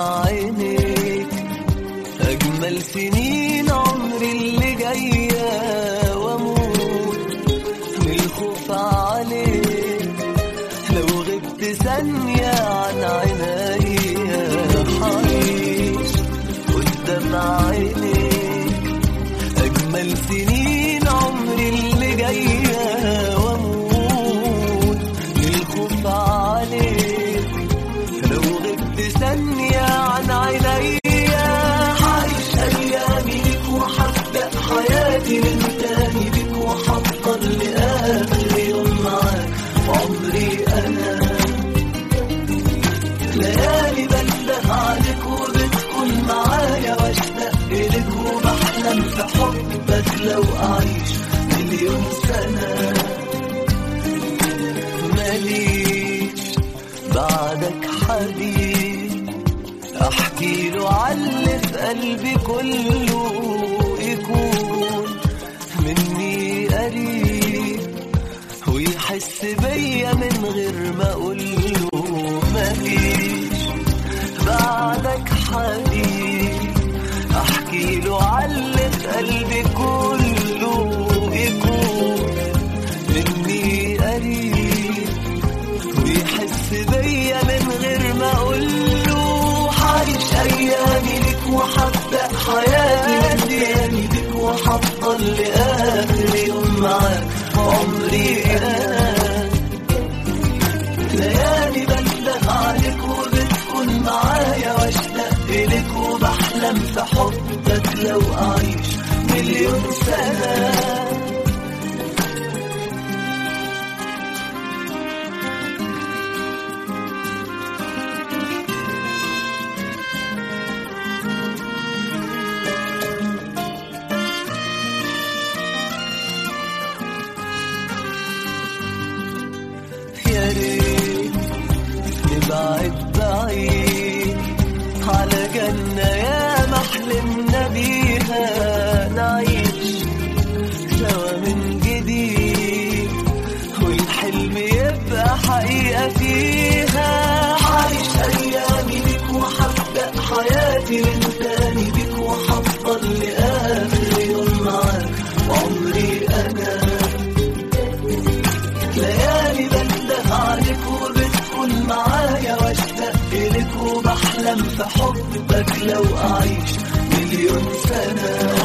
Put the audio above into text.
قدام عينيك أجمل سنين عمري اللي جاية وأموت من الخوف عليك لو غبت ثانية عن عينيا حعيش قدام عينيك أجمل سنين عمري اللي جاية وأموت من الخوف عليك لو غبت ثانية عن عينيا حعيش أيامي ليك وحبدأ حياتي من تاني بيك وحفضل لآخر يوم معاك عمري أنا ليالي بنده عليك وبتكون معايا واشتاق إليك وبحلم في حبك لو أعيش مليون سنة ماليش بعدك حبيب احكي له علي في قلبي كله يكون مني قريب ويحس بيا من غير ما اقوله مفيش بعدك حبيب احكي له علي في قلبي كله يكون مني قريب ويحس بيا من غير ما اقوله حعيش ايامي ليك وحبدأ حياتي تاني بيك وحفضل لاخر يوم معاك عمري انا ليالي بنده عليك وبتكون معايا واشتاق اليك وبحلم في حبك لو اعيش مليون سنه يا ريت نبعد بعيد على جنة يا محلمنا بيها نعيش سوا من جديد والحلم يبقى حقيقة فيها حعيش أيامي بيك وحبدأ حياتي من تاني بيك وحفضل لآخر يوم معاك عمري أنا ليالي بنده عليك وبتكون معايا واشتاق اليك وبحلم في حبك لو اعيش مليون سنه